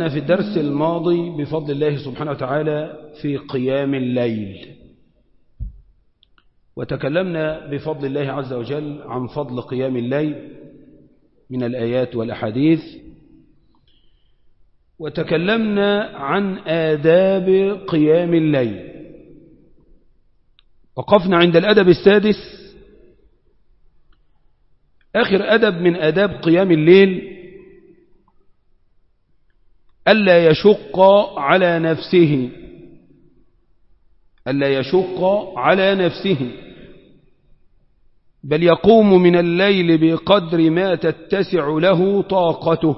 تكلمنا في الدرس الماضي بفضل الله سبحانه وتعالى في قيام الليل وتكلمنا بفضل الله عز وجل عن فضل قيام الليل من الآيات والأحاديث وتكلمنا عن آداب قيام الليل وقفنا عند الأدب السادس آخر أدب من أداب قيام الليل ألا يشق على نفسه ألا يشق على نفسه بل يقوم من الليل بقدر ما تتسع له طاقته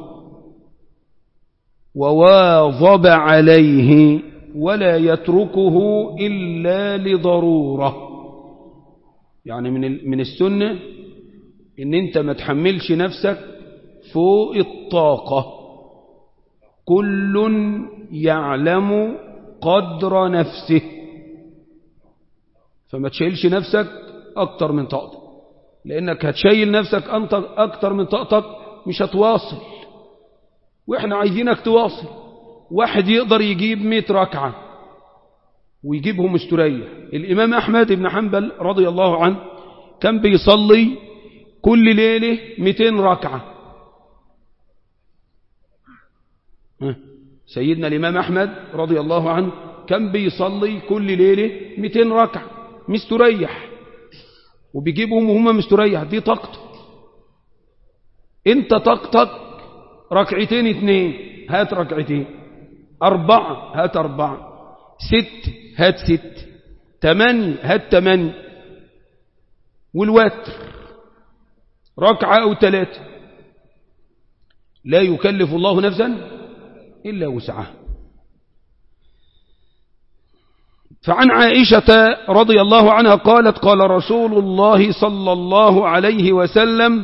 وواظب عليه ولا يتركه إلا لضرورة يعني من من السنة إن أنت ما تحملش نفسك فوق الطاقة كل يعلم قدر نفسه فما تشيلش نفسك أكتر من طاقتك لأنك هتشيل نفسك أنت أكتر من طاقتك مش هتواصل وإحنا عايزينك تواصل واحد يقدر يجيب 100 ركعة ويجيبهم مستريح الإمام أحمد بن حنبل رضي الله عنه كان بيصلي كل ليلة 200 ركعة سيدنا الإمام أحمد رضي الله عنه كان بيصلي كل ليلة 200 ركعة مستريح وبيجيبهم وهم مستريح دي طاقته انت طاقتك ركعتين اتنين هات ركعتين أربعة هات أربعة ست هات ست تمانية هات تمانية والوتر ركعة أو ثلاثة لا يكلف الله نفسا إلا وسعها فعن عائشة رضي الله عنها قالت قال رسول الله صلى الله عليه وسلم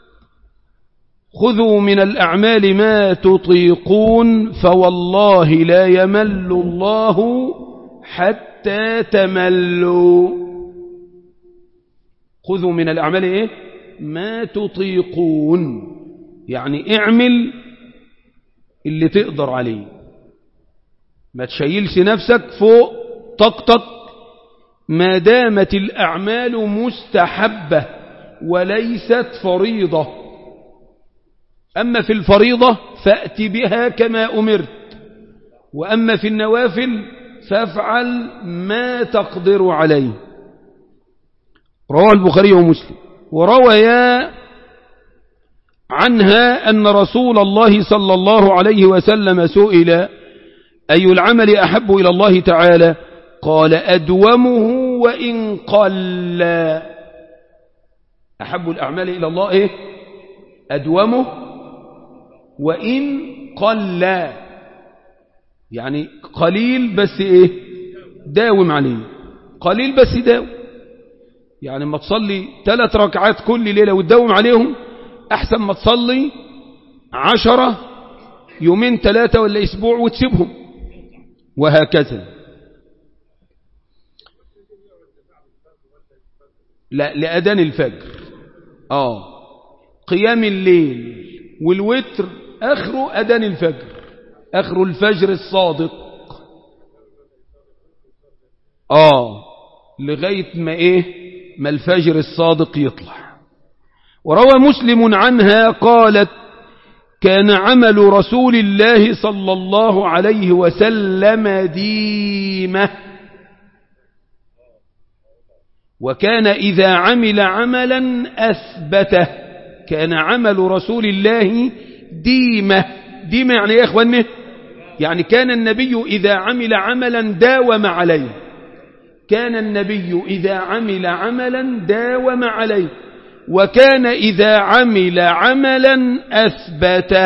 خذوا من الأعمال ما تطيقون فوالله لا يمل الله حتى تملوا خذوا من الأعمال إيه؟ ما تطيقون يعني اعمل اللي تقدر عليه ما تشيلش نفسك فوق طاقتك ما دامت الأعمال مستحبة وليست فريضة أما في الفريضة فأت بها كما أمرت وأما في النوافل فافعل ما تقدر عليه رواه البخاري ومسلم ورويا عنها أن رسول الله صلى الله عليه وسلم سئل أي العمل أحب إلى الله تعالى قال أدومه وإن قل أحب الأعمال إلى الله إيه أدومه وإن قل يعني قليل بس إيه داوم عليه قليل بس داوم يعني ما تصلي ثلاث ركعات كل ليلة وتداوم عليهم أحسن ما تصلي عشرة يومين ثلاثة ولا أسبوع وتسيبهم وهكذا لا لأذان الفجر آه قيام الليل والوتر آخره أذان الفجر آخره الفجر الصادق آه لغاية ما إيه ما الفجر الصادق يطلع وروى مسلم عنها قالت كان عمل رسول الله صلى الله عليه وسلم ديمة وكان إذا عمل عملا أثبته كان عمل رسول الله ديمة ديمة يعني يا إخواني يعني كان النبي إذا عمل عملا داوم عليه كان النبي إذا عمل عملا داوم عليه وكان إذا عمل عملا أثبته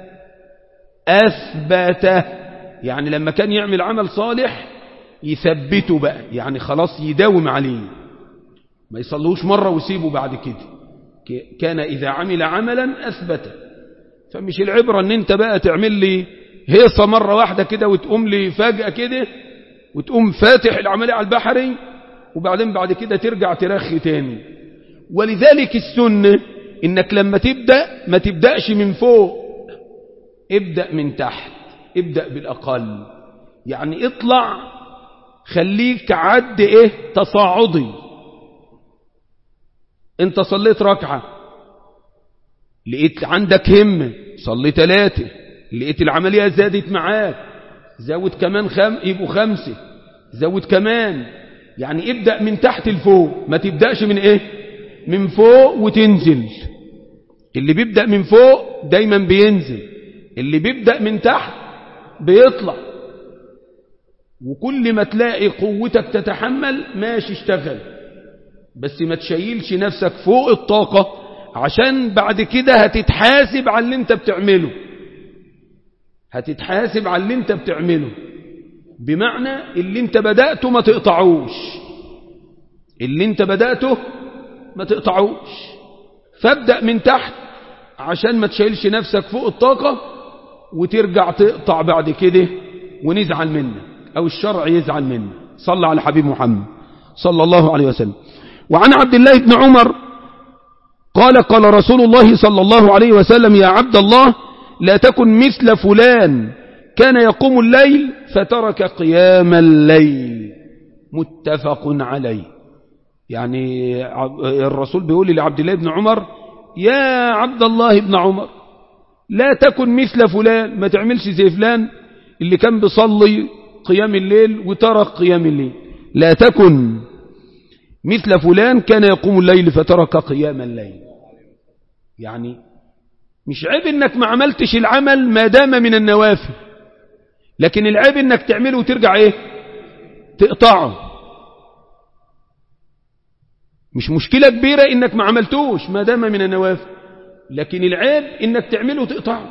أثبته يعني لما كان يعمل عمل صالح يثبته بقى يعني خلاص يداوم عليه ما يصلوش مرة ويسيبه بعد كده كان إذا عمل عملا أثبته فمش العبرة ان انت بقى تعمل لي هيصة مرة واحدة كده وتقوم لي فجأة كده وتقوم فاتح العملية على البحري وبعدين بعد كده ترجع ترخي تاني ولذلك السنة انك لما تبدأ ما تبدأش من فوق ابدأ من تحت ابدأ بالأقل يعني اطلع خليك عد ايه تصاعدي انت صليت ركعة لقيت عندك همة صلي ثلاثة لقيت العملية زادت معاك زود كمان خم... يبقوا خمسة زود كمان يعني ابدأ من تحت لفوق ما تبدأش من ايه من فوق وتنزل اللي بيبدأ من فوق دايما بينزل اللي بيبدأ من تحت بيطلع وكل ما تلاقي قوتك تتحمل ماشي اشتغل بس ما تشيلش نفسك فوق الطاقة عشان بعد كده هتتحاسب على اللي انت بتعمله هتتحاسب على اللي انت بتعمله بمعنى اللي انت بدأته ما تقطعوش اللي انت بدأته ما تقطعوش فابدأ من تحت عشان ما تشيلش نفسك فوق الطاقة وترجع تقطع بعد كده ونزعل منك أو الشرع يزعل منك صلى على حبيب محمد صلى الله عليه وسلم وعن عبد الله بن عمر قال قال رسول الله صلى الله عليه وسلم يا عبد الله لا تكن مثل فلان كان يقوم الليل فترك قيام الليل متفق عليه يعني الرسول بيقول لعبد الله بن عمر يا عبد الله بن عمر لا تكن مثل فلان ما تعملش زي فلان اللي كان بيصلي قيام الليل وترك قيام الليل لا تكن مثل فلان كان يقوم الليل فترك قيام الليل يعني مش عيب انك ما عملتش العمل ما دام من النوافل لكن العيب انك تعمله وترجع ايه تقطعه مش مشكلة كبيرة انك ما عملتوش ما دام من النوافل لكن العيب انك تعمله وتقطعه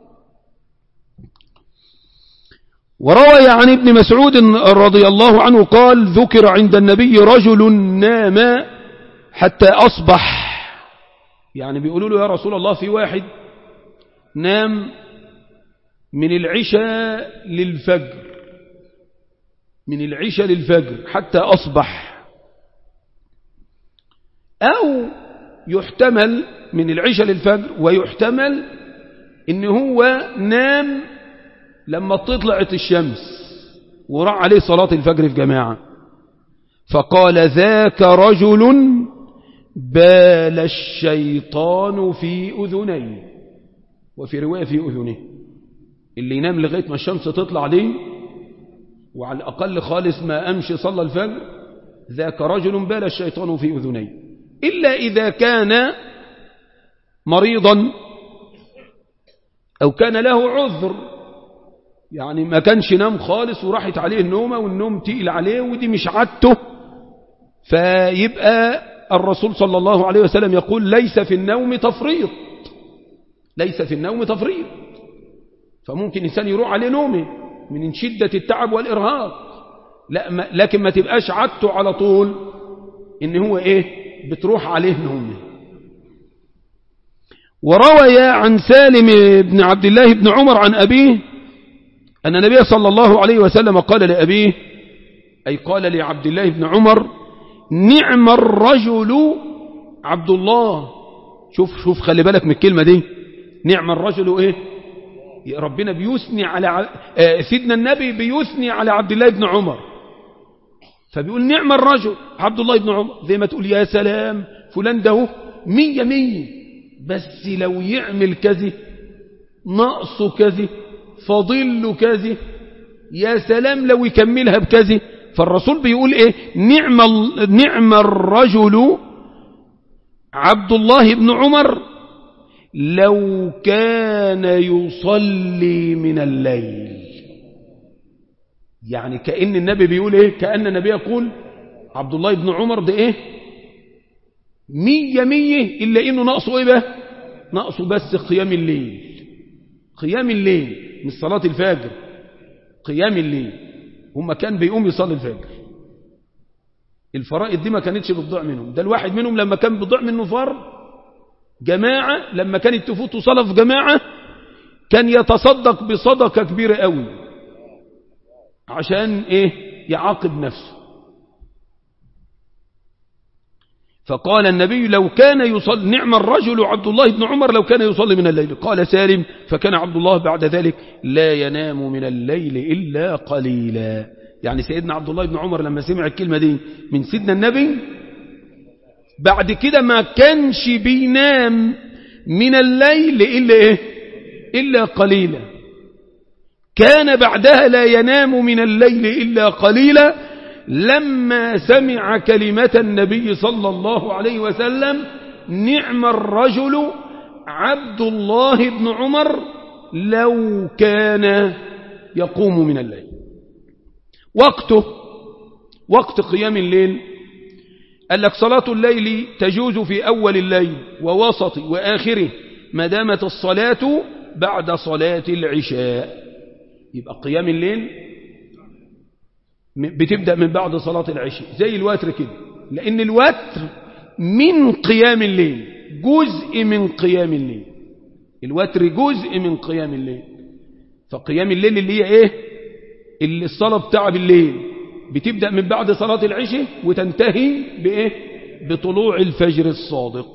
وروي عن ابن مسعود رضي الله عنه قال ذكر عند النبي رجل نام حتى أصبح يعني بيقولوا له يا رسول الله في واحد نام من العشاء للفجر من العشاء للفجر حتى أصبح أو يحتمل من العشاء للفجر ويحتمل إن هو نام لما طلعت الشمس وراح عليه صلاة الفجر في جماعة فقال ذاك رجل بال الشيطان في أذنيه وفي رواية في أذنه اللي ينام لغاية ما الشمس تطلع ليه وعلى الأقل خالص ما أمشي صلى الفجر ذاك رجل بال الشيطان في أذنيه إلا إذا كان مريضا أو كان له عذر يعني ما كانش نام خالص وراحت عليه النومة والنوم تقل عليه ودي مش عادته فيبقى الرسول صلى الله عليه وسلم يقول ليس في النوم تفريط ليس في النوم تفريط فممكن إنسان يروح عليه نومه من شدة التعب والإرهاق لا ما لكن ما تبقاش عادته على طول إن هو إيه بتروح عليه نومه وروي عن سالم بن عبد الله بن عمر عن أبيه أن النبي صلى الله عليه وسلم قال لأبيه أي قال لعبد الله بن عمر نعم الرجل عبد الله شوف شوف خلي بالك من الكلمة دي نعم الرجل ايه ربنا بيثني على سيدنا النبي بيثني على عبد الله بن عمر فبيقول نعم الرجل عبد الله بن عمر زي ما تقول يا سلام فلان ده مية مية بس لو يعمل كذا نقصه كذا فضل كذا يا سلام لو يكملها بكذا فالرسول بيقول ايه نعم, نعم الرجل عبد الله بن عمر لو كان يصلي من الليل يعني كأن النبي بيقول ايه كأن النبي يقول عبد الله بن عمر ده ايه مية مية إلا إنه نقصه إيه بقى نقصه بس قيام الليل قيام الليل مش صلاة الفجر قيام الليل هم كان بيقوم يصلي الفجر الفرائض دي ما كانتش بتضيع منهم ده الواحد منهم لما كان بيضيع منه فرض جماعة لما كانت تفوت صلاة في جماعة كان يتصدق بصدقة كبيرة قوي عشان ايه يعاقب نفسه فقال النبي لو كان يصلي نعم الرجل عبد الله بن عمر لو كان يصلي من الليل قال سالم فكان عبد الله بعد ذلك لا ينام من الليل إلا قليلا يعني سيدنا عبد الله بن عمر لما سمع الكلمة دي من سيدنا النبي بعد كده ما كانش بينام من الليل إلا إيه إلا قليلا كان بعدها لا ينام من الليل إلا قليلا لما سمع كلمة النبي صلى الله عليه وسلم نعم الرجل عبد الله بن عمر لو كان يقوم من الليل وقته وقت قيام الليل قال لك صلاة الليل تجوز في أول الليل ووسط وآخره ما دامت الصلاة بعد صلاة العشاء يبقى قيام الليل بتبدأ من بعد صلاة العشاء زي الوتر كده لأن الوتر من قيام الليل جزء من قيام الليل الوتر جزء من قيام الليل فقيام الليل اللي هي ايه اللي الصلاة بتاع بالليل بتبدأ من بعد صلاة العشاء وتنتهي بإيه بطلوع الفجر الصادق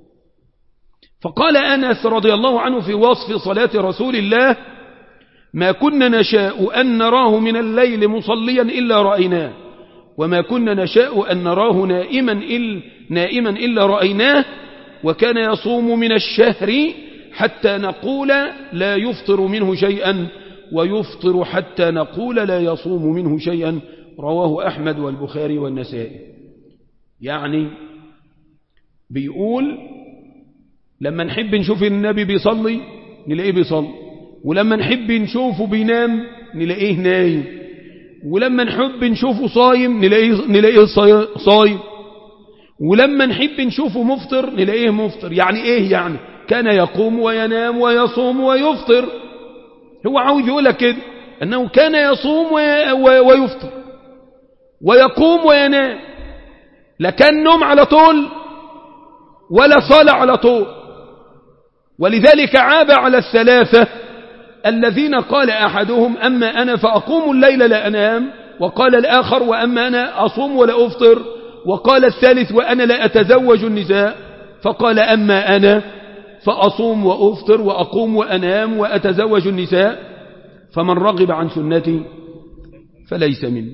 فقال أنس رضي الله عنه في وصف صلاة رسول الله ما كنا نشاء أن نراه من الليل مصليا إلا رأيناه وما كنا نشاء أن نراه نائما إلا, نائما إلا رأيناه وكان يصوم من الشهر حتى نقول لا يفطر منه شيئا ويفطر حتى نقول لا يصوم منه شيئا رواه أحمد والبخاري والنسائي يعني بيقول لما نحب نشوف النبي بيصلي نلاقيه بيصلي ولما نحب نشوفه بينام نلاقيه نايم ولما نحب نشوفه صايم نلاقيه, نلاقيه صايم ولما نحب نشوفه مفطر نلاقيه مفطر يعني ايه يعني كان يقوم وينام ويصوم ويفطر هو عاوز يقول لك كده انه كان يصوم ويفطر ويقوم وينام لا كان نوم على طول ولا صلاة على طول ولذلك عاب على الثلاثة الذين قال أحدهم أما أنا فأقوم الليل لا أنام وقال الآخر وأما أنا أصوم ولا أفطر وقال الثالث وأنا لا أتزوج النساء فقال أما أنا فأصوم وأفطر وأقوم وأنام وأتزوج النساء فمن رغب عن سنتي فليس مني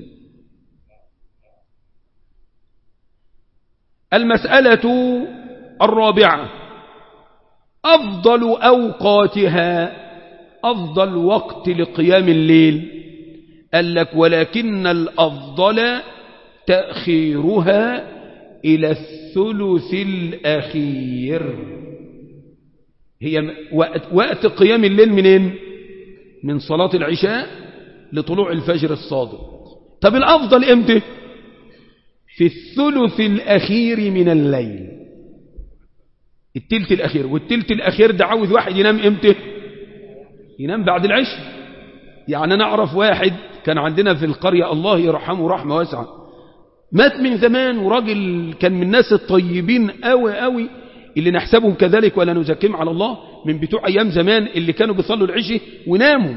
المسألة الرابعة أفضل أوقاتها أفضل وقت لقيام الليل قال لك ولكن الأفضل تأخيرها إلى الثلث الأخير هي وقت, وقت قيام الليل منين من صلاة العشاء لطلوع الفجر الصادق طب الأفضل امتى في الثلث الأخير من الليل التلت الأخير والتلت الأخير ده عاوز واحد ينام امتى ينام بعد العشاء يعني نعرف واحد كان عندنا في القرية الله يرحمه رحمة واسعة مات من زمان وراجل كان من الناس الطيبين قوي قوي اللي نحسبهم كذلك ولا نزكيهم على الله من بتوع أيام زمان اللي كانوا بيصلوا العشاء وناموا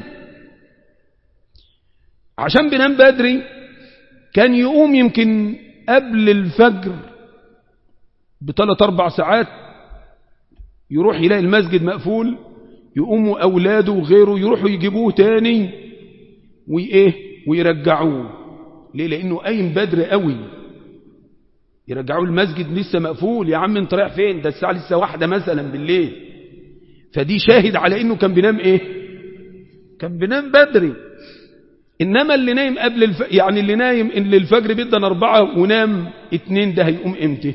عشان بنام بدري كان يقوم يمكن قبل الفجر بثلاث أربع ساعات يروح يلاقي المسجد مقفول يقوموا أولاده وغيره يروحوا يجيبوه تاني وإيه ويرجعوه ليه لأنه قايم بدري قوي يرجعوه المسجد لسه مقفول يا عم انت رايح فين ده الساعة لسه واحدة مثلا بالليل فدي شاهد على انه كان بينام ايه كان بينام بدري انما اللي نايم قبل الف... يعني اللي نايم اللي الفجر بيدن اربعة ونام اتنين ده هيقوم امتى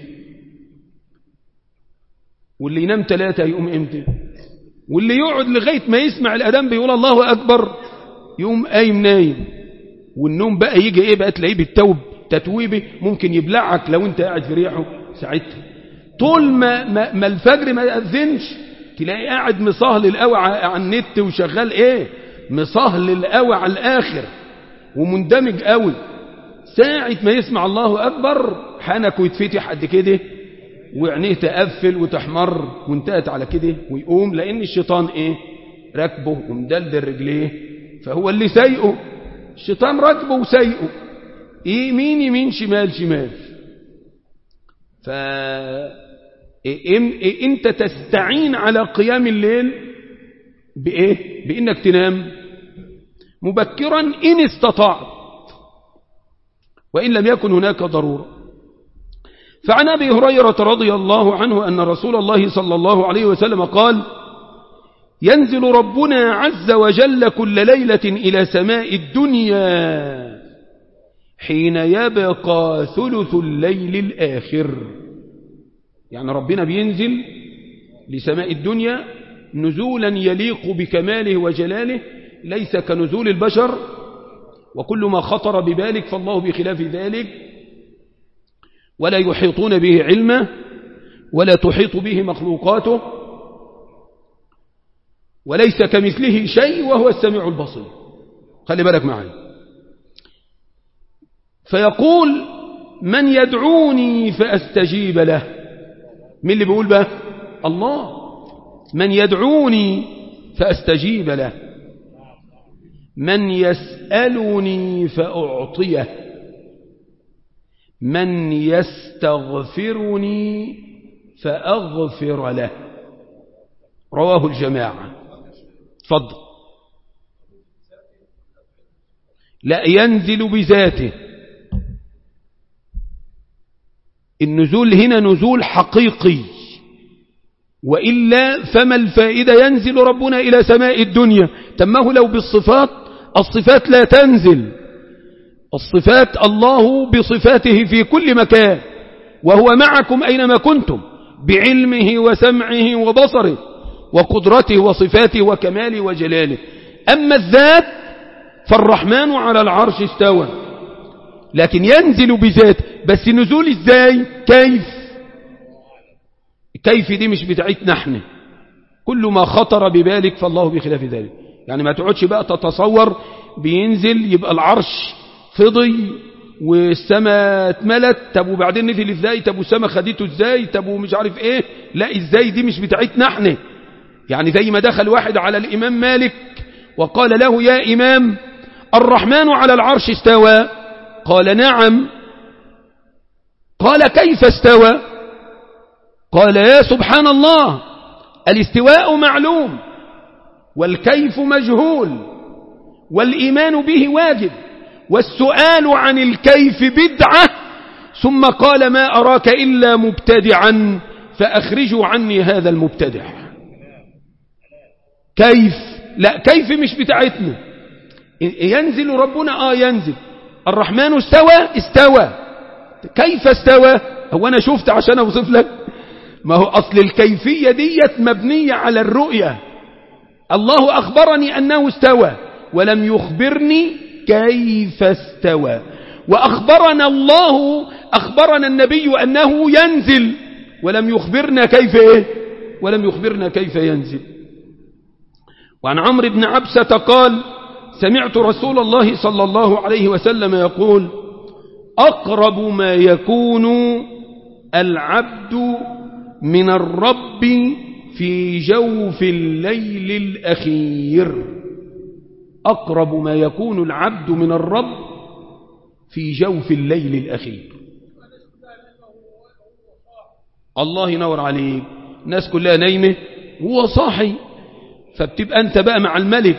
واللي ينام ثلاثة هيقوم امتى واللي يقعد لغاية ما يسمع الأذان بيقول الله أكبر يقوم قايم نايم والنوم بقى يجي ايه بقى تلاقيه بالتوب تتويبه ممكن يبلعك لو انت قاعد في ريحه ساعتها طول ما, ما, ما الفجر ما يأذنش تلاقي قاعد مصهل القوي على النت وشغال ايه مصهل القوي على الآخر ومندمج قوي ساعة ما يسمع الله أكبر حنكه يتفتح قد كده وعينيه تقفل وتحمر وانتهت على كده ويقوم لأن الشيطان ايه راكبه ومدلدل رجليه فهو اللي سايقه الشيطان راكبه وسايقه يمين يمين شمال شمال فأنت تستعين على قيام الليل بإيه؟ بإنك تنام مبكرا إن استطعت وإن لم يكن هناك ضرورة فعن أبي هريرة رضي الله عنه أن رسول الله صلى الله عليه وسلم قال ينزل ربنا عز وجل كل ليلة إلى سماء الدنيا حين يبقى ثلث الليل الآخر يعني ربنا بينزل لسماء الدنيا نزولا يليق بكماله وجلاله ليس كنزول البشر وكل ما خطر ببالك فالله بخلاف ذلك ولا يحيطون به علمه ولا تحيط به مخلوقاته وليس كمثله شيء وهو السميع البصير خلي بالك معي فيقول من يدعوني فأستجيب له من اللي بيقول بقى الله من يدعوني فأستجيب له من يسألني فأعطيه من يستغفرني فأغفر له رواه الجماعة تفضل لا ينزل بذاته النزول هنا نزول حقيقي وإلا فما الفائدة ينزل ربنا إلى سماء الدنيا تمه لو بالصفات الصفات لا تنزل الصفات الله بصفاته في كل مكان وهو معكم أينما كنتم بعلمه وسمعه وبصره وقدرته وصفاته وكماله وجلاله أما الذات فالرحمن على العرش استوى لكن ينزل بذات بس نزول ازاي كيف كيف دي مش بتاعتنا احنا كل ما خطر ببالك فالله بخلاف ذلك يعني ما تقعدش بقى تتصور بينزل يبقى العرش فضي والسماء اتملت طب وبعدين نزل ازاي طب والسماء خدته ازاي طب ومش عارف ايه لا ازاي دي مش بتاعتنا احنا يعني زي ما دخل واحد على الامام مالك وقال له يا امام الرحمن على العرش استوى قال نعم قال كيف استوى قال يا سبحان الله الاستواء معلوم والكيف مجهول والإيمان به واجب والسؤال عن الكيف بدعة ثم قال ما أراك إلا مبتدعا فأخرجوا عني هذا المبتدع كيف لا كيف مش بتاعتنا ينزل ربنا آه ينزل الرحمن استوى استوى كيف استوى هو أنا شفت عشان أوصف لك ما هو أصل الكيفية ديت مبنية على الرؤية الله أخبرني أنه استوى ولم يخبرني كيف استوى وأخبرنا الله أخبرنا النبي أنه ينزل ولم يخبرنا كيف إيه ولم يخبرنا كيف ينزل وعن عمرو بن عبسة قال سمعت رسول الله صلى الله عليه وسلم يقول أقرب ما يكون العبد من الرب في جوف الليل الأخير أقرب ما يكون العبد من الرب في جوف الليل الأخير الله ينور عليك الناس كلها نايمة وهو صاحي فبتبقى أنت بقى مع الملك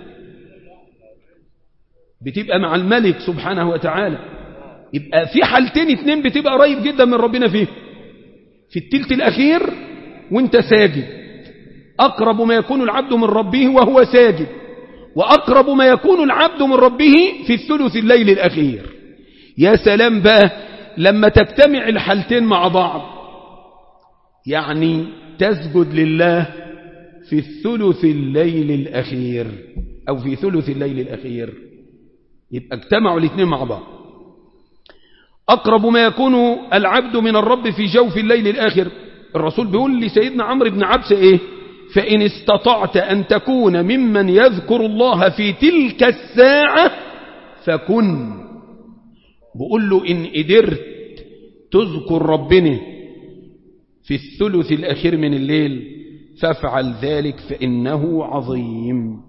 بتبقى مع الملك سبحانه وتعالى يبقى في حالتين اتنين بتبقى قريب جدا من ربنا فيه في التلت الأخير وانت ساجد أقرب ما يكون العبد من ربه وهو ساجد وأقرب ما يكون العبد من ربه في الثلث الليل الأخير يا سلام بقى لما تجتمع الحالتين مع بعض يعني تسجد لله في الثلث الليل الأخير أو في ثلث الليل الأخير يبقى اجتمعوا الاثنين مع بعض أقرب ما يكون العبد من الرب في جوف الليل الآخر الرسول بيقول لسيدنا عمرو بن عبس إيه فإن استطعت أن تكون ممن يذكر الله في تلك الساعة فكن بقول له إن قدرت تذكر ربنا في الثلث الأخير من الليل فافعل ذلك فإنه عظيم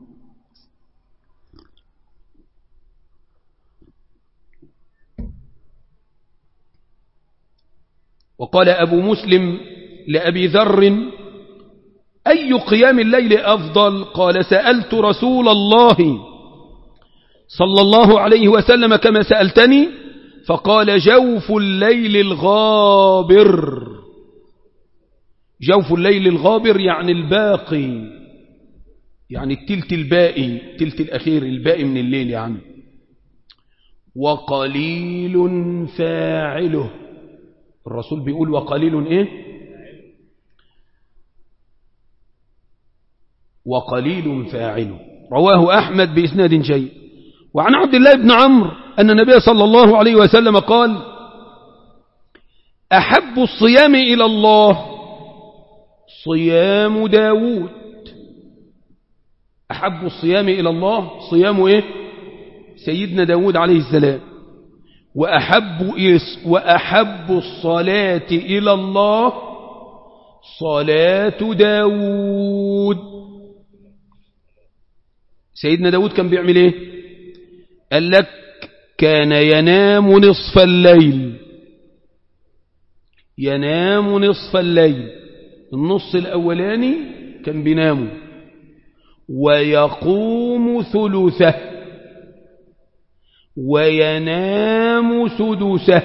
وقال أبو مسلم لأبي ذر أي قيام الليل أفضل قال سألت رسول الله صلى الله عليه وسلم كما سألتني فقال جوف الليل الغابر جوف الليل الغابر يعني الباقي يعني التلت الباقي التلت الأخير الباقي من الليل يعني وقليل فاعله الرسول بيقول وقليل ايه وقليل فاعله رواه أحمد بإسناد جيد وعن عبد الله بن عمرو أن النبي صلى الله عليه وسلم قال أحب الصيام إلى الله صيام داود أحب الصيام إلى الله صيام إيه سيدنا داود عليه السلام وأحب, وأحب الصلاة إلى الله صلاة داود سيدنا داود كان بيعمل إيه قال لك كان ينام نصف الليل ينام نصف الليل النص الأولاني كان بينامه ويقوم ثلثه وينام سدسه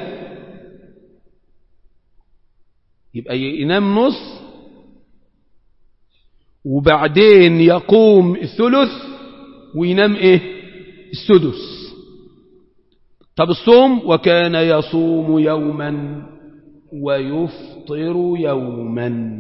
يبقى ينام نص وبعدين يقوم الثلث وينام ايه السدس طب الصوم وكان يصوم يوما ويفطر يوما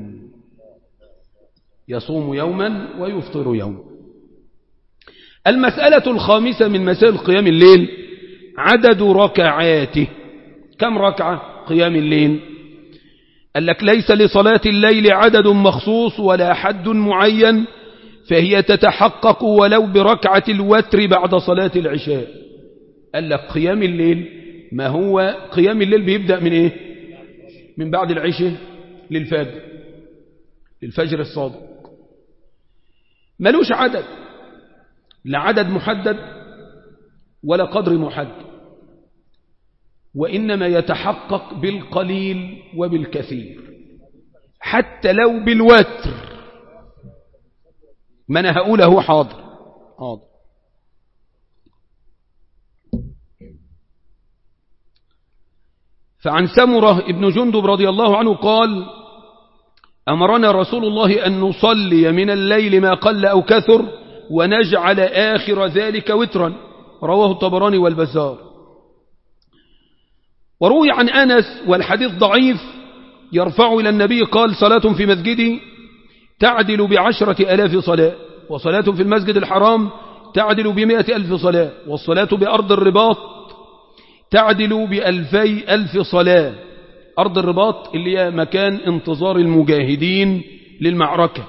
يصوم يوما ويفطر يوما المسألة الخامسة من مسائل قيام الليل عدد ركعاته كم ركعة قيام الليل قال لك ليس لصلاة الليل عدد مخصوص ولا حد معين فهي تتحقق ولو بركعة الوتر بعد صلاة العشاء قال لك قيام الليل ما هو قيام الليل بيبدأ من ايه من بعد العشاء للفجر للفجر الصادق ملوش عدد لا عدد محدد ولا قدر محدد وإنما يتحقق بالقليل وبالكثير حتى لو بالوتر ما أنا هقوله حاضر حاضر فعن سمرة ابن جندب رضي الله عنه قال أمرنا رسول الله أن نصلي من الليل ما قل أو كثر ونجعل آخر ذلك وترا رواه الطبراني والبزار وروي عن أنس والحديث ضعيف يرفع إلى النبي قال صلاة في مسجدي تعدل بعشرة ألاف صلاة وصلاة في المسجد الحرام تعدل بمئة ألف صلاة والصلاة بأرض الرباط تعدل بألفي ألف صلاة أرض الرباط اللي هي مكان انتظار المجاهدين للمعركة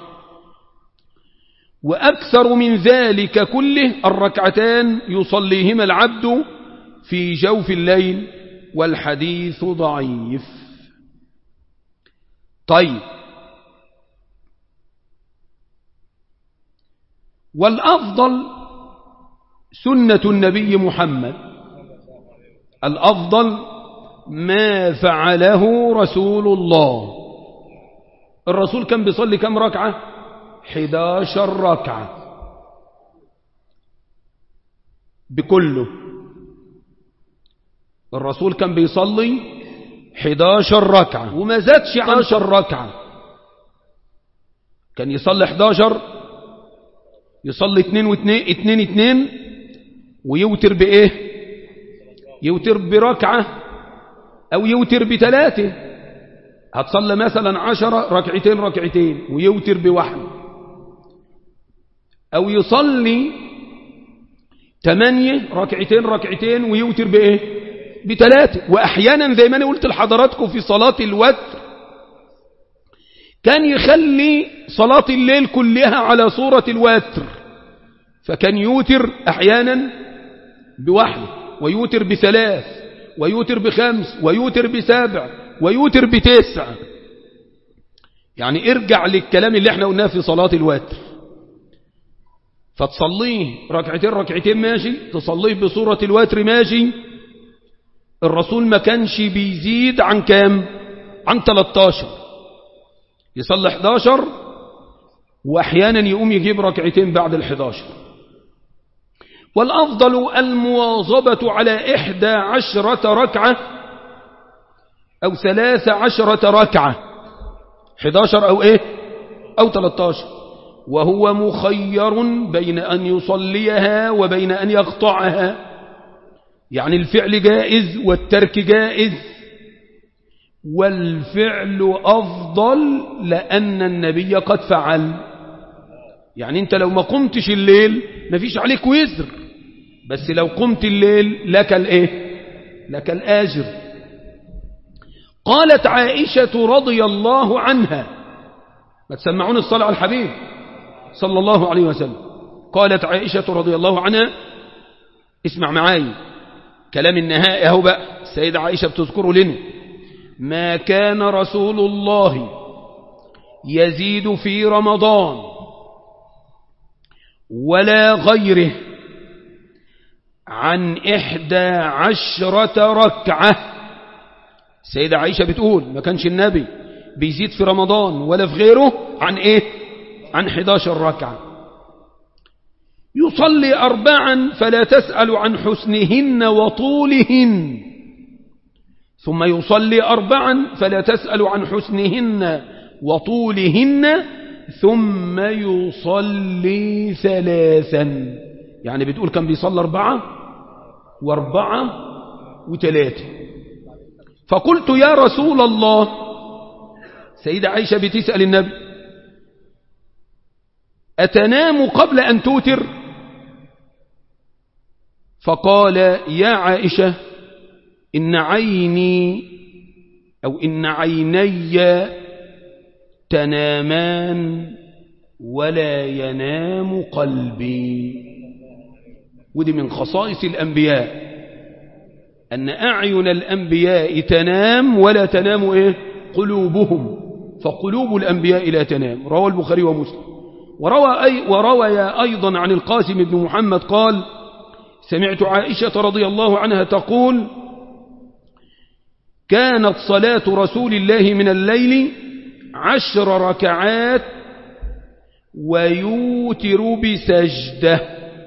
وأكثر من ذلك كله الركعتان يصليهما العبد في جوف الليل والحديث ضعيف طيب والأفضل سنة النبي محمد الأفضل ما فعله رسول الله الرسول كان بيصلي كم ركعة 11 ركعة بكله الرسول كان بيصلي 11 ركعة وما زادش 11 ركعة كان يصلي 11 يصلي 2 و2 2 2 ويوتر بايه يوتر بركعة او يوتر بثلاثة هتصلي مثلا 10 ركعتين ركعتين ويوتر بواحد او يصلي 8 ركعتين ركعتين ويوتر بايه بثلاثة وأحيانا زي ما أنا قلت لحضراتكم في صلاة الوتر كان يخلي صلاة الليل كلها على صورة الوتر فكان يوتر أحيانا بواحد ويوتر بثلاث ويوتر بخمس ويوتر بسبع ويوتر بتسع يعني ارجع للكلام اللي احنا قلناه في صلاة الوتر فتصليه ركعتين ركعتين ماشي تصليه بصورة الوتر ماشي الرسول ما كانش بيزيد عن كام عن 13 يصلي 11 وأحيانا يقوم يجيب ركعتين بعد ال 11 والأفضل المواظبة على إحدى عشرة ركعة أو ثلاث عشرة ركعة 11 أو إيه أو 13 وهو مخير بين أن يصليها وبين أن يقطعها يعني الفعل جائز والترك جائز والفعل أفضل لأن النبي قد فعل يعني أنت لو ما قمتش الليل ما فيش عليك وزر بس لو قمت الليل لك الإيه لك الآجر قالت عائشة رضي الله عنها ما تسمعون الصلاة على الحبيب صلى الله عليه وسلم قالت عائشة رضي الله عنها اسمع معاي كلام النهائي اهو بقى السيدة عائشة بتذكره لنا ما كان رسول الله يزيد في رمضان ولا غيره عن إحدى عشرة ركعة السيدة عائشة بتقول ما كانش النبي بيزيد في رمضان ولا في غيره عن إيه عن 11 ركعة يصلي أربعا فلا تسأل عن حسنهن وطولهن ثم يصلي أربعا فلا تسأل عن حسنهن وطولهن ثم يصلي ثلاثا يعني بتقول كان بيصلي أربعة وأربعة وثلاثة فقلت يا رسول الله سيدة عائشة بتسأل النبي أتنام قبل أن توتر فقال يا عائشة إن عيني أو إن عيني تنامان ولا ينام قلبي ودي من خصائص الأنبياء أن أعين الأنبياء تنام ولا تنام إيه؟ قلوبهم فقلوب الأنبياء لا تنام روى البخاري ومسلم وروى, أي وروى أيضا عن القاسم بن محمد قال سمعت عائشة رضي الله عنها تقول كانت صلاة رسول الله من الليل عشر ركعات ويوتر بسجدة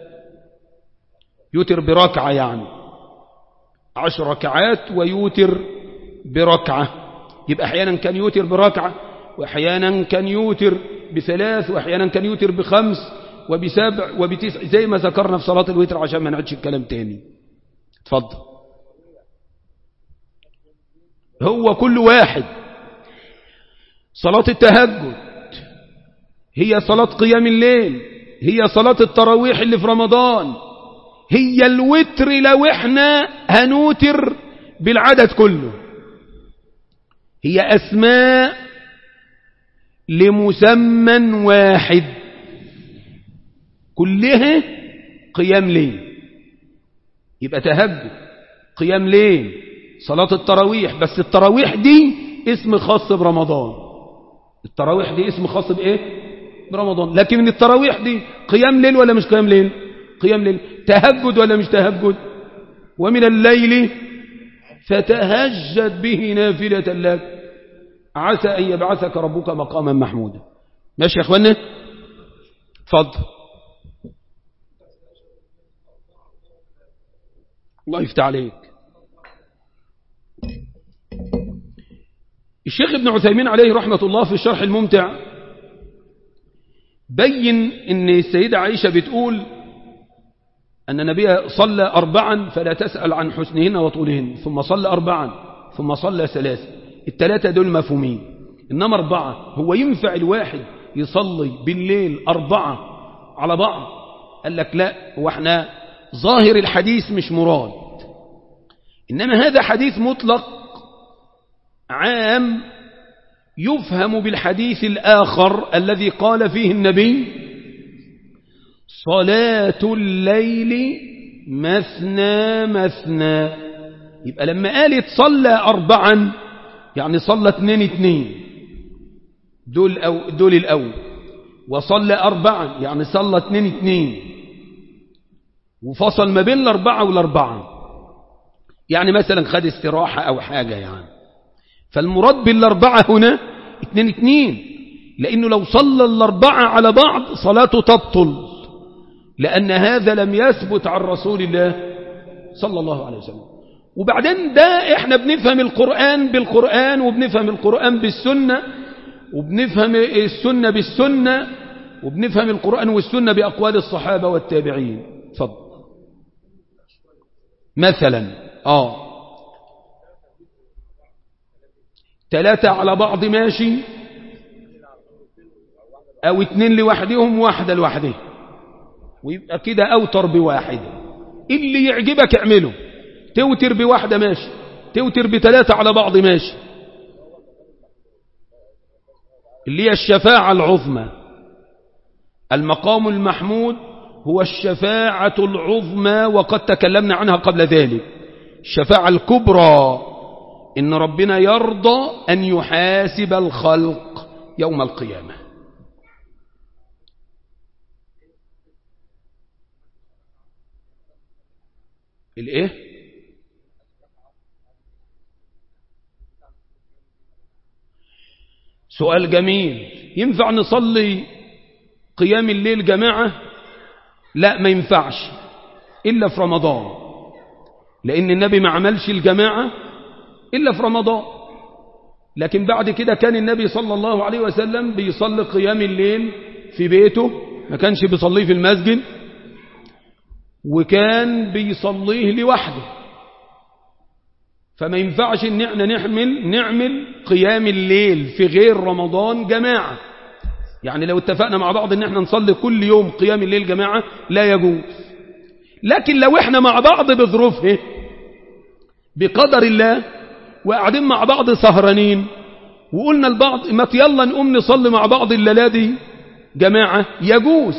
يوتر بركعة يعني عشر ركعات ويوتر بركعة يبقى أحيانا كان يوتر بركعة وأحيانا كان يوتر بثلاث وأحيانا كان يوتر بخمس وبسبع وبتسع زي ما ذكرنا في صلاة الوتر عشان ما نعدش الكلام تاني اتفضل هو كل واحد صلاة التهجد هي صلاة قيام الليل هي صلاة التراويح اللي في رمضان هي الوتر لو احنا هنوتر بالعدد كله هي أسماء لمسمى واحد كلها قيام ليل يبقى تهجد قيام ليل صلاة التراويح بس التراويح دي اسم خاص برمضان التراويح دي اسم خاص بإيه برمضان لكن من التراويح دي قيام ليل ولا مش قيام ليل قيام ليل تهجد ولا مش تهجد ومن الليل فتهجد به نافلة لك عسى أن يبعثك ربك مقاما محمودا ماشي يا أخوانا اتفضل الله يفتح عليك الشيخ ابن عثيمين عليه رحمة الله في الشرح الممتع بين ان السيدة عائشة بتقول أن النبي صلى أربعا فلا تسأل عن حسنهن وطولهن ثم صلى أربعا ثم صلى ثلاثة الثلاثة دول مفهومين إنما أربعة هو ينفع الواحد يصلي بالليل أربعة على بعض قال لك لا هو احنا ظاهر الحديث مش مراد إنما هذا حديث مطلق عام يفهم بالحديث الآخر الذي قال فيه النبي صلاة الليل مثنى مثنى يبقى لما قالت صلى أربعا يعني صلى اثنين اثنين دول, أو دول الأول وصلى أربعا يعني صلى اثنين اثنين وفصل ما بين الأربعة والأربعة يعني مثلا خد استراحة أو حاجة يعني فالمراد بالأربعة هنا اتنين اتنين لأنه لو صلى الأربعة على بعض صلاته تبطل لأن هذا لم يثبت عن رسول الله صلى الله عليه وسلم وبعدين ده احنا بنفهم القرآن بالقرآن وبنفهم القرآن بالسنة وبنفهم السنة بالسنة وبنفهم القرآن والسنة بأقوال الصحابة والتابعين فضل مثلا آه ثلاثة على بعض ماشي أو اتنين لوحدهم واحدة لوحده ويبقى كده أوتر بواحدة اللي يعجبك اعمله توتر بواحدة ماشي توتر بثلاثة على بعض ماشي اللي هي الشفاعة العظمى المقام المحمود هو الشفاعة العظمى وقد تكلمنا عنها قبل ذلك الشفاعة الكبرى إن ربنا يرضى أن يحاسب الخلق يوم القيامة الايه سؤال جميل ينفع نصلي قيام الليل جماعة لا ما ينفعش إلا في رمضان لأن النبي ما عملش الجماعة إلا في رمضان لكن بعد كده كان النبي صلى الله عليه وسلم بيصلي قيام الليل في بيته ما كانش بيصليه في المسجد وكان بيصليه لوحده فما ينفعش ان احنا نعمل نعمل قيام الليل في غير رمضان جماعة يعني لو اتفقنا مع بعض ان احنا نصلي كل يوم قيام الليل جماعة لا يجوز لكن لو احنا مع بعض بظروفه بقدر الله وقاعدين مع بعض سهرانين وقلنا البعض ما يلا نقوم نصلي مع بعض الليلة دي جماعة يجوز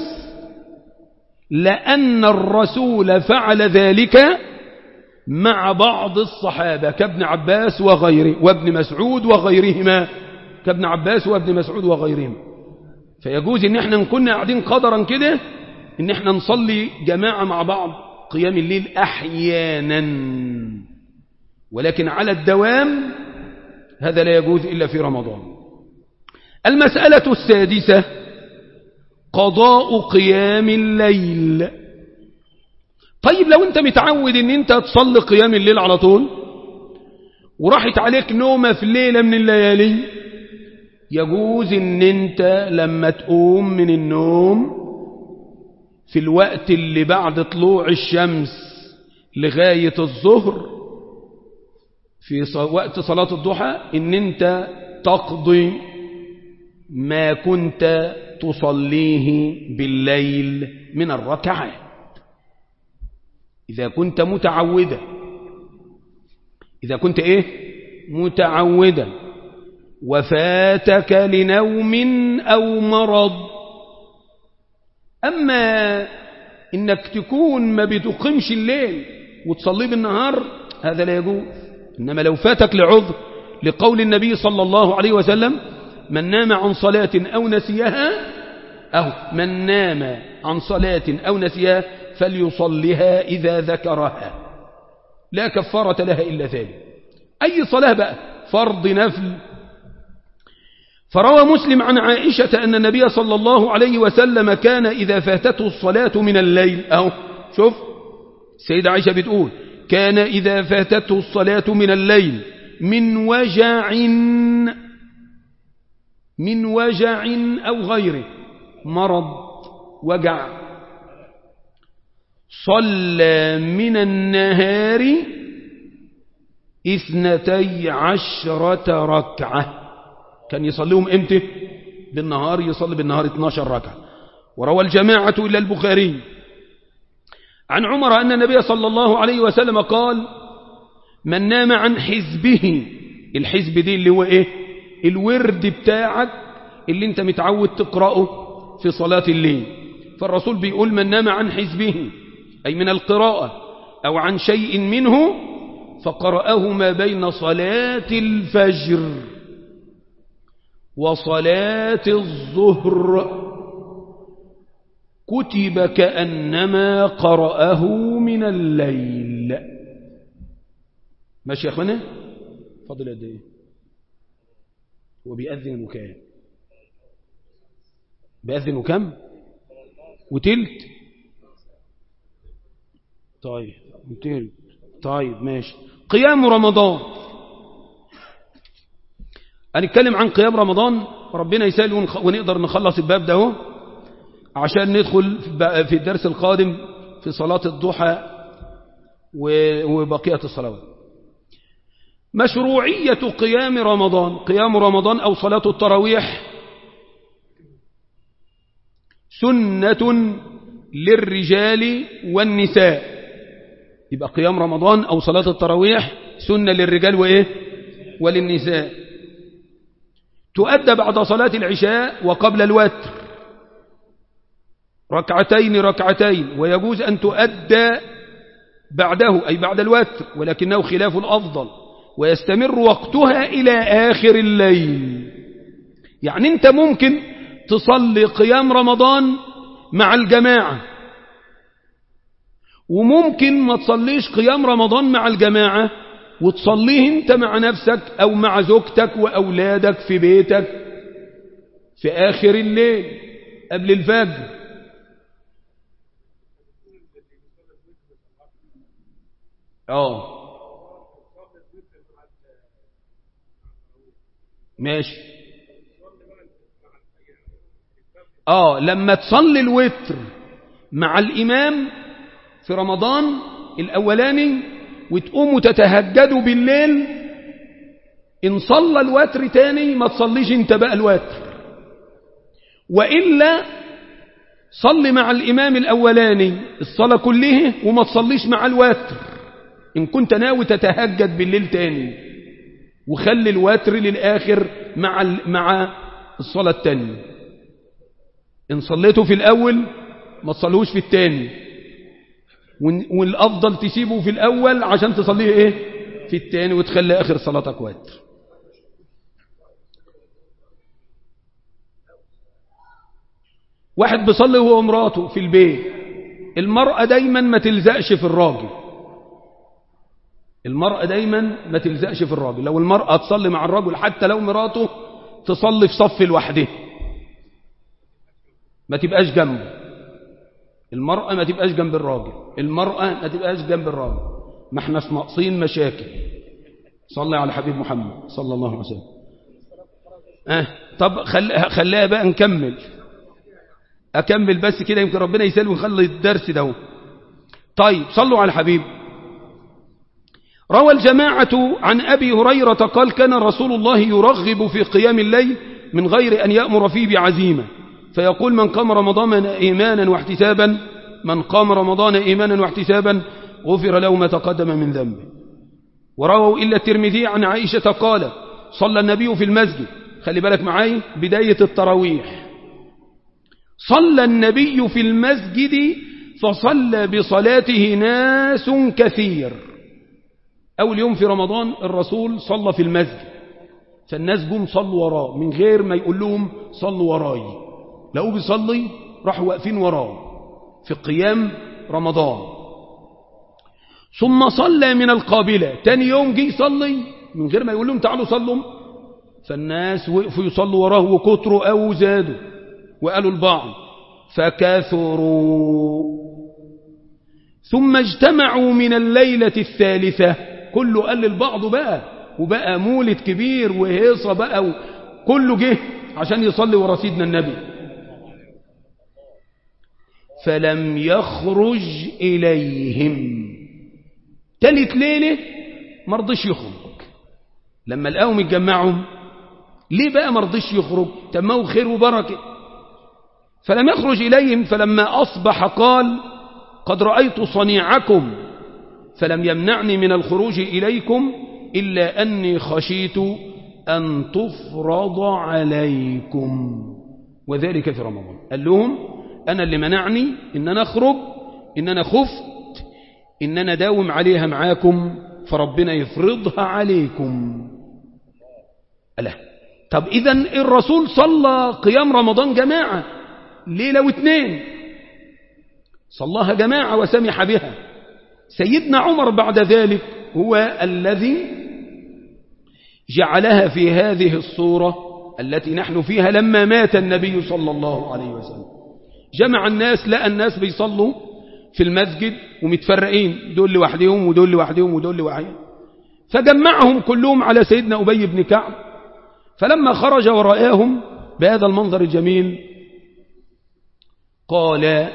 لأن الرسول فعل ذلك مع بعض الصحابة كابن عباس وغيره وابن مسعود وغيرهما كابن عباس وابن مسعود وغيرهما فيجوز ان احنا نكون قاعدين قدرا كده ان احنا نصلي جماعة مع بعض قيام الليل احيانا ولكن على الدوام هذا لا يجوز إلا في رمضان المسألة السادسة قضاء قيام الليل طيب لو انت متعود ان انت تصلي قيام الليل على طول وراحت عليك نومة في ليلة من الليالي يجوز ان انت لما تقوم من النوم في الوقت اللي بعد طلوع الشمس لغاية الظهر في وقت صلاة الضحى ان انت تقضي ما كنت تصليه بالليل من الركعات إذا كنت متعودا إذا كنت إيه متعودا وفاتك لنوم أو مرض أما إنك تكون ما بتقيمش الليل وتصليه بالنهار هذا لا يجوز إنما لو فاتك لعذر لقول النبي صلى الله عليه وسلم من نام عن صلاة أو نسيها أو من نام عن صلاة أو نسيها فليصلها إذا ذكرها لا كفارة لها إلا ذلك أي صلاة بقى فرض نفل فروى مسلم عن عائشة أن النبي صلى الله عليه وسلم كان إذا فاتته الصلاة من الليل أهو شوف سيدة عائشة بتقول كان إذا فاتته الصلاة من الليل من وجع من وجع أو غيره مرض وجع صلى من النهار اثنتي عشرة ركعة كان يصليهم امتى بالنهار يصلي بالنهار 12 ركعة وروى الجماعة إلى البخاري عن عمر أن النبي صلى الله عليه وسلم قال من نام عن حزبه الحزب دي اللي هو ايه الورد بتاعك اللي انت متعود تقرأه في صلاة الليل فالرسول بيقول من نام عن حزبه أي من القراءة أو عن شيء منه فقرأه ما بين صلاة الفجر وصلاة الظهر كتب كأنما قرأه من الليل ماشي يا أخوانا فضل قد ايه وبيأذن كام بيأذن كم وتلت طيب وتلت طيب ماشي قيام رمضان هنتكلم عن قيام رمضان ربنا يسأل ونقدر نخلص الباب ده اهو عشان ندخل في الدرس القادم في صلاة الضحى وبقية الصلوات مشروعية قيام رمضان قيام رمضان أو صلاة التراويح سنة للرجال والنساء يبقى قيام رمضان أو صلاة التراويح سنة للرجال وإيه وللنساء تؤدى بعد صلاة العشاء وقبل الوتر ركعتين ركعتين ويجوز أن تؤدى بعده أي بعد الوتر ولكنه خلاف الأفضل ويستمر وقتها إلى آخر الليل يعني أنت ممكن تصلي قيام رمضان مع الجماعة وممكن ما تصليش قيام رمضان مع الجماعة وتصليه انت مع نفسك او مع زوجتك واولادك في بيتك في اخر الليل قبل الفجر اه ماشي اه لما تصلي الوتر مع الامام في رمضان الاولاني وتقوموا تتهجدوا بالليل إن صلى الوتر تاني ما تصليش انت بقى الوتر وإلا صلي مع الإمام الأولاني الصلاة كلها وما تصليش مع الوتر إن كنت ناوي تتهجد بالليل تاني وخلي الوتر للآخر مع مع الصلاة التانية إن صليته في الأول ما تصليهوش في التاني والأفضل تسيبه في الأول عشان تصليه إيه في التاني وتخلي آخر صلاتك وتر واحد بيصلي هو ومراته في البيت المرأة دايما ما تلزقش في الراجل المرأة دايما ما تلزقش في الراجل لو المرأة تصلي مع الراجل حتى لو مراته تصلي في صف لوحدها ما تبقاش جنبه المرأة ما تبقاش جنب الراجل المرأة ما تبقاش جنب الراجل ما احنا ناقصين مشاكل صلي على حبيب محمد صلى الله عليه وسلم اه طب خل... خليها بقى نكمل أكمل بس كده يمكن ربنا يسأل ونخلي الدرس ده طيب صلوا على الحبيب روى الجماعة عن أبي هريرة قال كان رسول الله يرغب في قيام الليل من غير أن يأمر فيه بعزيمة فيقول من قام رمضان إيمانا واحتسابا من قام رمضان إيمانا واحتسابا غفر له ما تقدم من ذنبه ورووا إلا الترمذي عن عائشة قال صلى النبي في المسجد خلي بالك معاي بداية التراويح صلى النبي في المسجد فصلى بصلاته ناس كثير أول يوم في رمضان الرسول صلى في المسجد فالناس جم صلوا وراه من غير ما يقول لهم صلوا وراي لقوه بيصلي راحوا واقفين وراه في قيام رمضان ثم صلى من القابلة تاني يوم جه يصلي من غير ما يقول لهم تعالوا صلوا فالناس وقفوا يصلوا وراه وكتروا أو زادوا وقالوا البعض فكثروا ثم اجتمعوا من الليلة الثالثة كله قال للبعض بقى وبقى مولد كبير وهيصة بقى كله جه عشان يصلي ورا سيدنا النبي فلم يخرج إليهم تالت ليلة مرضيش يخرج لما لقاهم يتجمعوا ليه بقى مرضيش يخرج تمه خير وبركة فلم يخرج إليهم فلما أصبح قال قد رأيت صنيعكم فلم يمنعني من الخروج إليكم إلا أني خشيت أن تفرض عليكم وذلك في رمضان قال لهم أنا اللي منعني إن أنا أخرج إن أنا خفت إن أنا داوم عليها معاكم فربنا يفرضها عليكم ألا طب إذا الرسول صلى قيام رمضان جماعة ليلة واثنين صلاها جماعة وسمح بها سيدنا عمر بعد ذلك هو الذي جعلها في هذه الصورة التي نحن فيها لما مات النبي صلى الله عليه وسلم جمع الناس لقى الناس بيصلوا في المسجد ومتفرقين دول لوحدهم ودول لوحدهم ودول لوحدهم فجمعهم كلهم على سيدنا أبي بن كعب فلما خرج ورآهم بهذا المنظر الجميل قال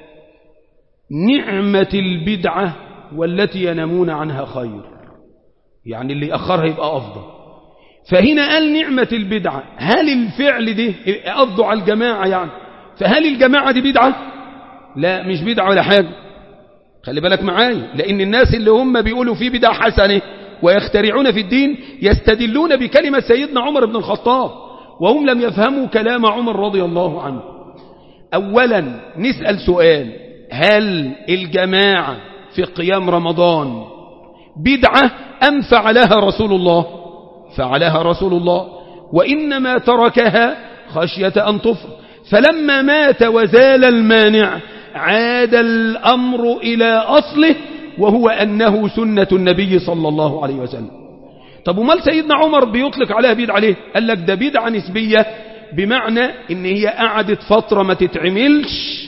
نعمة البدعة والتي ينامون عنها خير يعني اللي أخرها يبقى أفضل فهنا قال نعمة البدعة هل الفعل ده قصده على الجماعة يعني فهل الجماعة دي بدعة لا مش بدعة ولا حاجة خلي بالك معايا لأن الناس اللي هم بيقولوا في بدعة حسنة ويخترعون في الدين يستدلون بكلمة سيدنا عمر بن الخطاب وهم لم يفهموا كلام عمر رضي الله عنه أولا نسأل سؤال هل الجماعة في قيام رمضان بدعة أم فعلها رسول الله فعلها رسول الله وإنما تركها خشية أن تفر فلما مات وزال المانع عاد الأمر إلى أصله وهو أنه سنة النبي صلى الله عليه وسلم طب ومال سيدنا عمر بيطلق عليها بدعة ليه قال لك ده بدعة نسبية بمعنى ان هي قعدت فترة ما تتعملش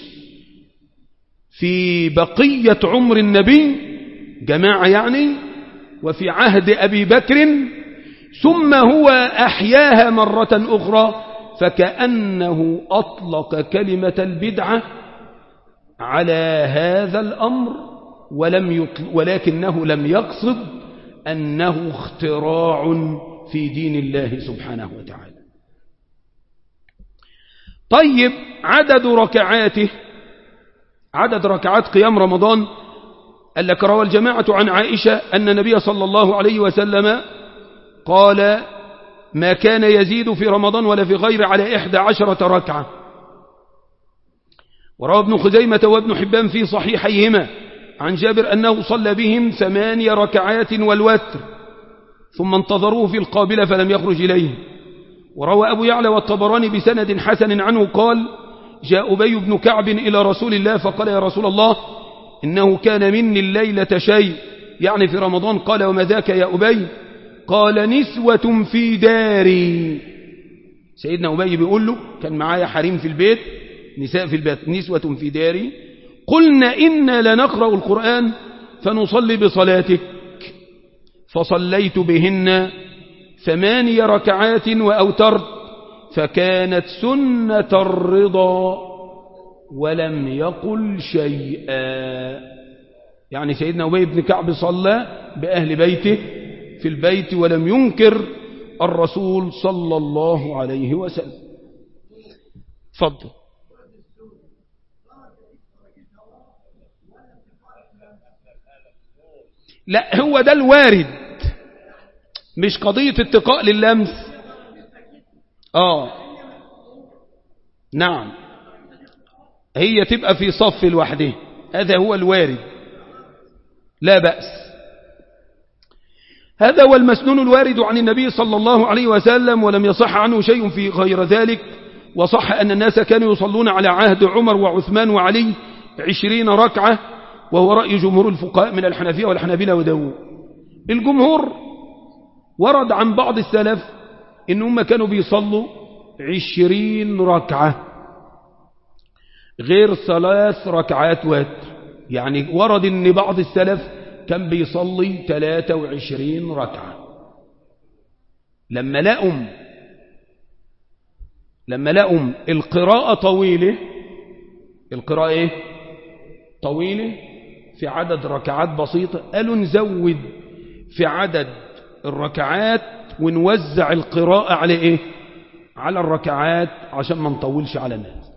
في بقية عمر النبي جماعة يعني وفي عهد أبي بكر ثم هو أحياها مرة أخرى فكأنه أطلق كلمة البدعة على هذا الأمر ولم يطلق ولكنه لم يقصد أنه اختراع في دين الله سبحانه وتعالى طيب عدد ركعاته عدد ركعات قيام رمضان قال لك روى الجماعة عن عائشة أن النبي صلى الله عليه وسلم قال ما كان يزيد في رمضان ولا في غير على إحدى عشرة ركعة وروى ابن خزيمة وابن حبان في صحيحيهما عن جابر أنه صلى بهم ثماني ركعات والوتر ثم انتظروه في القابلة فلم يخرج إليه وروى أبو يعلى والطبراني بسند حسن عنه قال جاء أبي بن كعب إلى رسول الله فقال يا رسول الله إنه كان مني الليلة شيء يعني في رمضان قال وما ذاك يا أبي قال نسوة في داري سيدنا أبي بيقول له كان معايا حريم في البيت نساء في البيت نسوة في داري قلنا إنا لنقرأ القرآن فنصلي بصلاتك فصليت بهن ثماني ركعات وأوترت فكانت سنة الرضا ولم يقل شيئا يعني سيدنا أبي بن كعب صلى بأهل بيته في البيت ولم ينكر الرسول صلى الله عليه وسلم فضل لا هو ده الوارد مش قضية اتقاء لللمس آه نعم هي تبقى في صف لوحده هذا هو الوارد لا بأس هذا هو المسنون الوارد عن النبي صلى الله عليه وسلم ولم يصح عنه شيء في غير ذلك وصح أن الناس كانوا يصلون على عهد عمر وعثمان وعلي عشرين ركعة وهو رأي جمهور الفقهاء من الحنفية والحنابلة وداود الجمهور ورد عن بعض السلف إن هم كانوا بيصلوا عشرين ركعة غير ثلاث ركعات وتر يعني ورد إن بعض السلف كان بيصلي 23 ركعة لما لقوا لما لقوا القراءة طويلة القراءة ايه طويلة في عدد ركعات بسيطة قالوا نزود في عدد الركعات ونوزع القراءة على ايه على الركعات عشان ما نطولش على الناس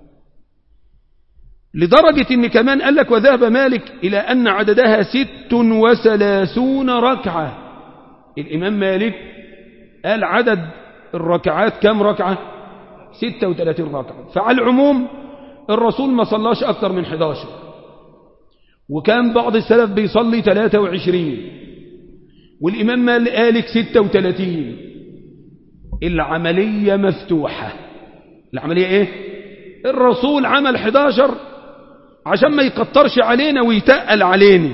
لدرجة ان كمان قال لك وذهب مالك الى ان عددها ست وثلاثون ركعة الامام مالك قال عدد الركعات كم ركعة ستة وثلاثين ركعة فعلى العموم الرسول ما صلاش اكتر من 11 وكان بعض السلف بيصلي 23 والامام مالك 36 العملية مفتوحة العملية ايه الرسول عمل 11 عشان ما يكترش علينا ويتقل علينا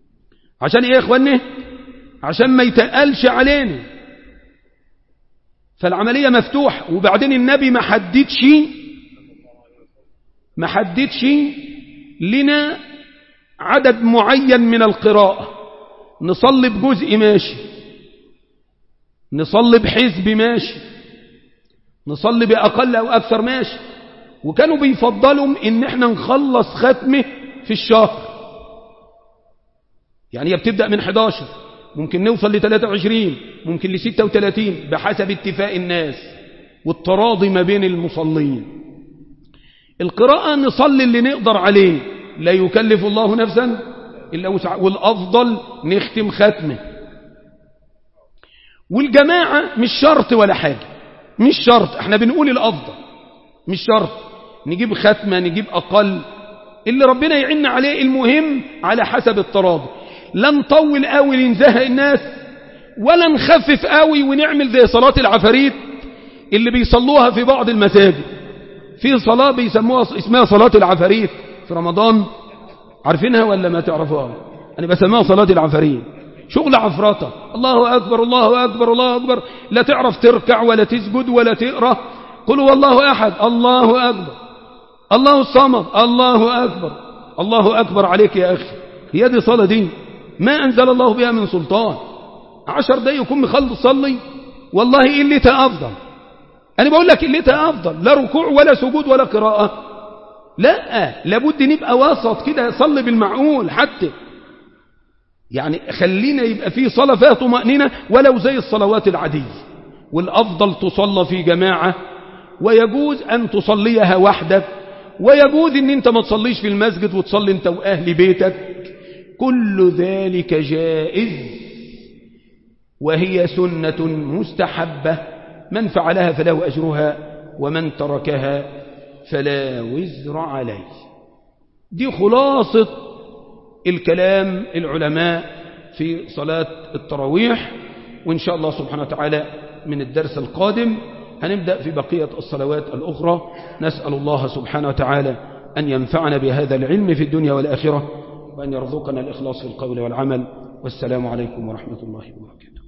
عشان ايه يا اخواني عشان ما يتقلش علينا فالعملية مفتوحة وبعدين النبي ما حددش ما حددش لنا عدد معين من القراءة نصلي بجزء ماشي نصلي بحزب ماشي نصلي بأقل أو أكثر ماشي وكانوا بيفضلوا إن احنا نخلص ختمه في الشهر يعني هي بتبدأ من 11 ممكن نوصل ل 23 ممكن ل 36 بحسب اتفاق الناس والتراضي ما بين المصلين القراءة نصلي اللي نقدر عليه لا يكلف الله نفسا إلا وسع والأفضل نختم ختمه والجماعة مش شرط ولا حاجة مش شرط احنا بنقول الأفضل مش شرط نجيب ختمة نجيب أقل اللي ربنا يعين عليه المهم على حسب التراضي لا نطول قوي لنزهق الناس ولا نخفف قوي ونعمل زي صلاة العفاريت اللي بيصلوها في بعض المساجد في صلاة بيسموها اسمها صلاة العفاريت في رمضان عارفينها ولا ما تعرفوها أنا بسميها صلاة العفاريت شغل عفرطة الله أكبر الله أكبر الله أكبر لا تعرف تركع ولا تسجد ولا تقرأ قل هو الله أحد الله أكبر الله الصمد الله أكبر الله أكبر عليك يا أخي هي دي صلاة دي ما أنزل الله بها من سلطان عشر دقايق يكون مخلص صلي والله قلتها أفضل أنا بقول لك قلتها أفضل لا ركوع ولا سجود ولا قراءة لا لابد نبقى وسط كده صلي بالمعقول حتى يعني خلينا يبقى فيه صلاة فيها طمأنينة ولو زي الصلوات العادية والأفضل تصلى في جماعة ويجوز أن تصليها وحدك ويجوز أن أنت ما تصليش في المسجد وتصلي أنت وأهل بيتك كل ذلك جائز وهي سنة مستحبة من فعلها فله أجرها ومن تركها فلا وزر عليه دي خلاصة الكلام العلماء في صلاة التراويح وإن شاء الله سبحانه وتعالى من الدرس القادم هنبدأ في بقية الصلوات الأخرى نسأل الله سبحانه وتعالى أن ينفعنا بهذا العلم في الدنيا والآخرة وأن يرزقنا الإخلاص في القول والعمل والسلام عليكم ورحمة الله وبركاته